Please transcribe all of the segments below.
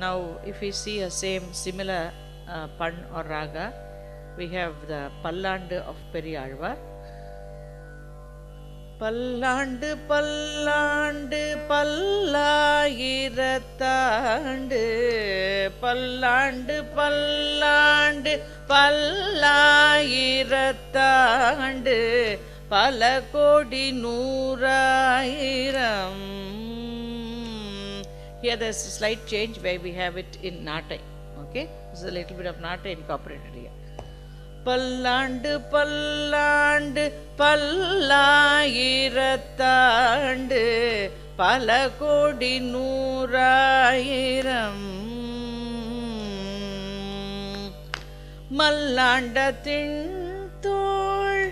Now, if we see a same similar uh, pun or raga, we have the Pallandu of Periyalvar. பல்லாண்டு பல்லாண்டு பல்லாயிரத்தாண்டு பல்லாண்டு பல்லாண்டு பல்லாயிரத்தாண்டு பல கோடி நூறாயிரம் Here there's a slight change where we have it in Natai. Okay? There's a little bit of Natai incorporated here. பல்லாண்டு பல்லாண்டு பல்லாயிரத்தாண்டு பல கோடி நூறாயிரம் மல்லாண்டத்தின் தோள்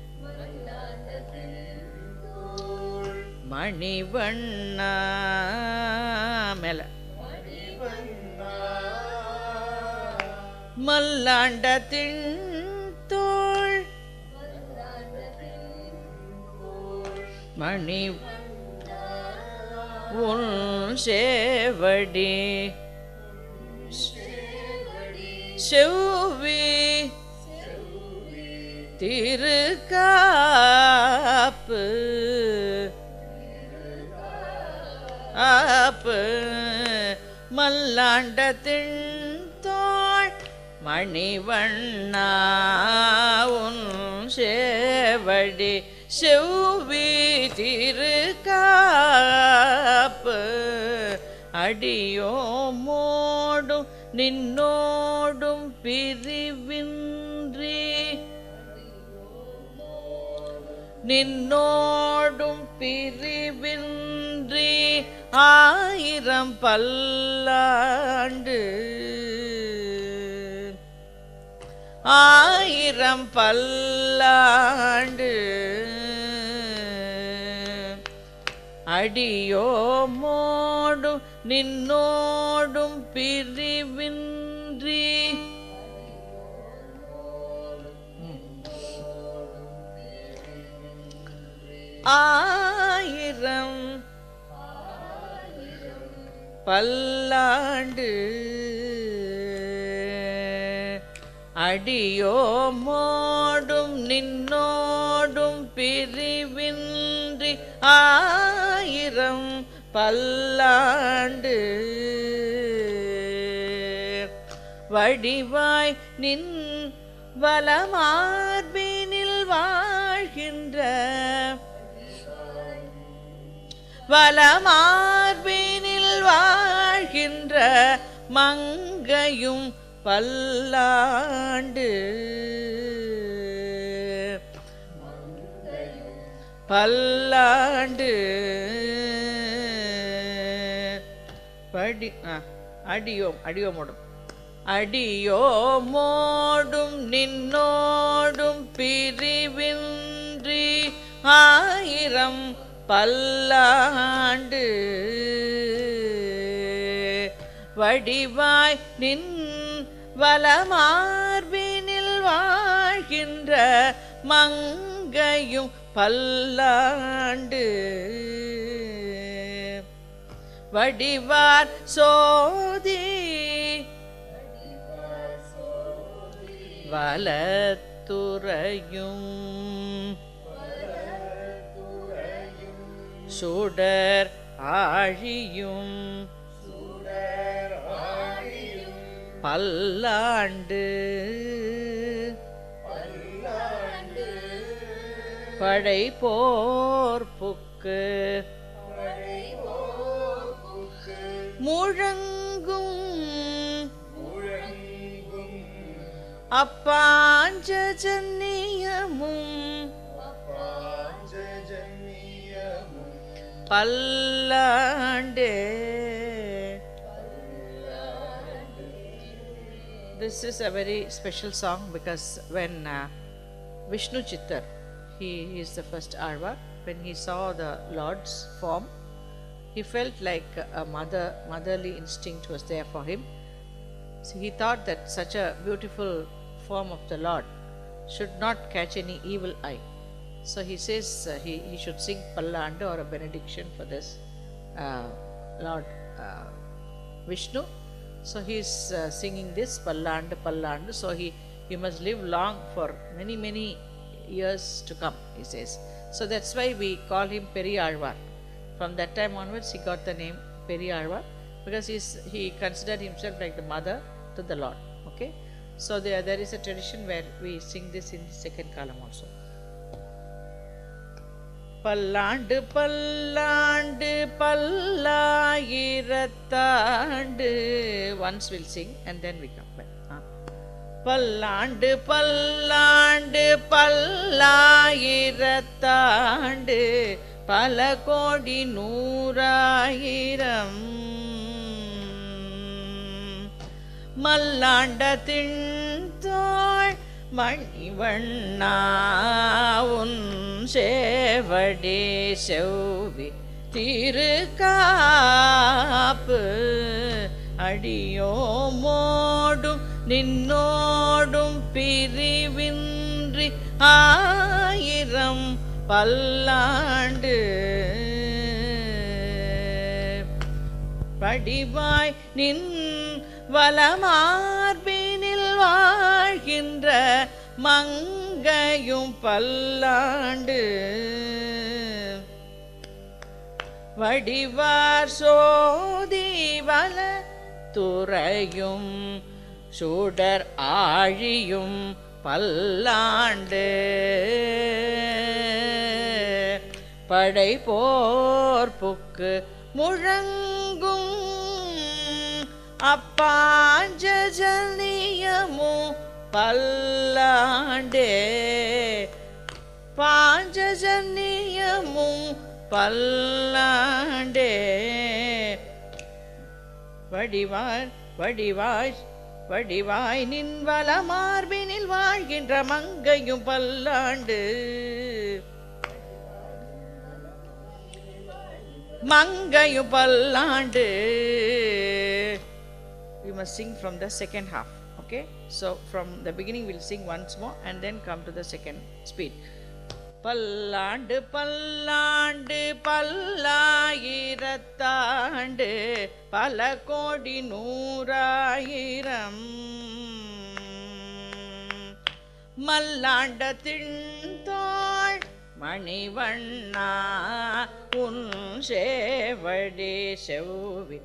மணிவண்ணா மேல மல்லாண்டத்தின் தோள் மணி உன் சேவடி செவ்வி திருக்காப்பு ஆப்பு மல்லாண்டத்தின் தோள் மணிவண்ணா உன் சேவடி செவ்வி திருக்காப்பு அடியோ மோடும் நின்னோடும் பிரிவின்றி நின்னோடும் பிரிவின்றி ஆயிரம் பல்லாண்டு ஆயிரம் பல்லாண்டு அடியோ மோடும் நின்னோடும் பிரிவின்றி ஆயிரம் பல்லாண்டு அடியோ மோடும் நின்னோடும் பிரிவின்றி ஆயிரம் பல்லாண்டு வடிவாய் நின் வலமார்பினில் வாழ்கின்ற வலமார்பினில் வாழ்கின்ற மங்கையும் பல்லாண்டு பல்லாண்டு படி ஆ, அடியோம் அடியோமோடும் அடியோமோடும் நின்னோடும் பிரிவின்றி ஆயிரம் பல்லாண்டு வடிவாய் நின் வலமார்பினில் வாழ்கின்ற மங்கையும் பல்லாண்டு வடிவார் சோதி வலத்துறையும் சுடர் ஆழியும் பல்லாண்டு படை போர்ப்புக்கு முழங்கும் அப்பாஞ்ச ஜன்னியமும் பல்லாண்டே This is a very special song because when uh, Vishnu Chittar, he is the first Arva, when he saw the Lord's form, he felt like a mother, motherly instinct was there for him. So he thought that such a beautiful form of the Lord should not catch any evil eye. So he says uh, he, he should sing Pallanda or a benediction for this uh, Lord uh, Vishnu So he's uh, singing this Pallandu Pallandu. So he, he must live long for many, many years to come, he says. So that's why we call him Periyalvar. From that time onwards, he got the name Periyalvar because he's, he considered himself like the mother to the Lord. Okay? So there, there is a tradition where we sing this in the second column also. பல்லாண்டு பல்லாண்டு பல்லாயிரத்தாண்டு once we'll sing and then we come back ஆ. பல்லாண்டு பல்லாண்டு பல்லாயிரத்தாண்டு பல கோடி நூறாயிரம் மல்லாண்ட திண்தோள் மணிவண்ணா உன் சேவடி செவ்வி திருக்காப்பு அடியோமோடும் நின்னோடும் பிரிவின்றி ஆயிரம் பல்லாண்டு படிவாய் நின் வலமார்பினில் வாழ்கின்ற மங்கையும் பல்லாண்டு வடிவார் சோதி வல துறையும் சுடர் ஆழியும் பல்லாண்டு படை போர்ப்புக்கு முழங்கும் அப்பாஞ்சஜனியமும் பல்லாண்டே பாஞ்சஜன்யமும் பல்லாண்டே வடிவாய் வடிவாய் வடிவாய் நின் வலமார்பினில் வாழ்கின்ற மங்கையும் பல்லாண்டு மங்கையும் பல்லாண்டு we must sing from the second half okay so from the beginning we'll sing once more and then come to the second speed பல்லாண்டு பல்லாண்டு பல்லாயிரத்தாண்டு பல கோடி நூறாயிரம் மல்லாண்ட திண்தோள் மணிவண்ணா உன் சேவடி செவ்வி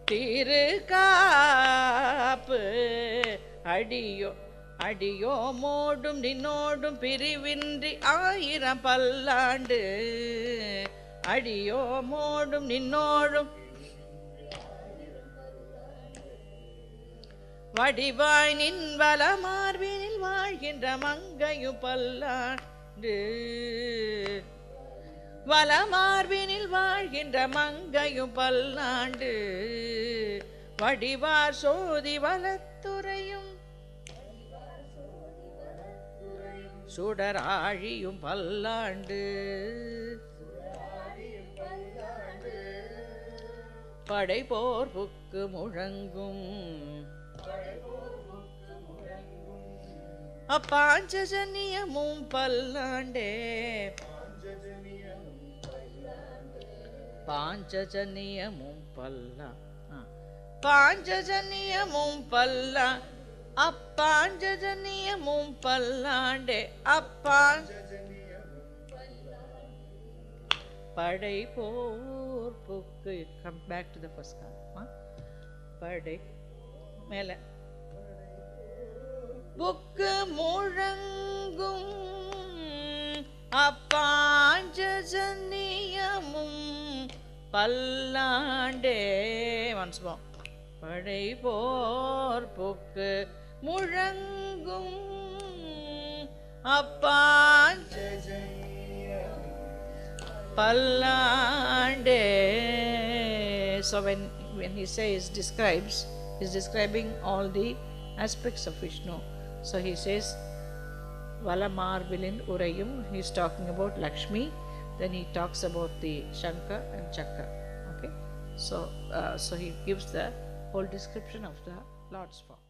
திருக்காப்பு அடியோ அடியோ மோடும் நின்னோடும் பிரிவின்றி ஆயிரம் பல்லாண்டு அடியோ மோடும் நின்னோடும் வடிவாய் நின் வலமார்பினில் வாழ்கின்ற மங்கையும் பல்லாண்டு வலமார்பினில் வாழ்கின்ற மங்கையும் பல்லாண்டு வடிவார் சோதி வலத்துறையும் சுடராழியும் பல்லாண்டு படை போர்ப்புக்கு முழங்கும் அப்பாஞ்சஜனியமும் பல்லாண்டே பாஞ்சஜனியமும் பல்லா ஆ. பாஞ்சஜனியமும் பல்லா அப்பாஞ்சஜனியமும் பல்லாண்டே அப்பா படை போர்ப்புக்கு come back to the first கால் படை மேலே புக்கு முழங்கும் அப்பாஞ்சஜனியமும் பல்லாண்டே ஒன்ஸ் மோ படை போர் புக்கு முழங்கும் அப்பாஞ்ச பல்லாண்டே so when when he says describes he's describing all the aspects of vishnu so he says valamarvilin urayum he's talking about lakshmi then he talks about the shankar and chakra okay so uh, so he gives the whole description of the lord's form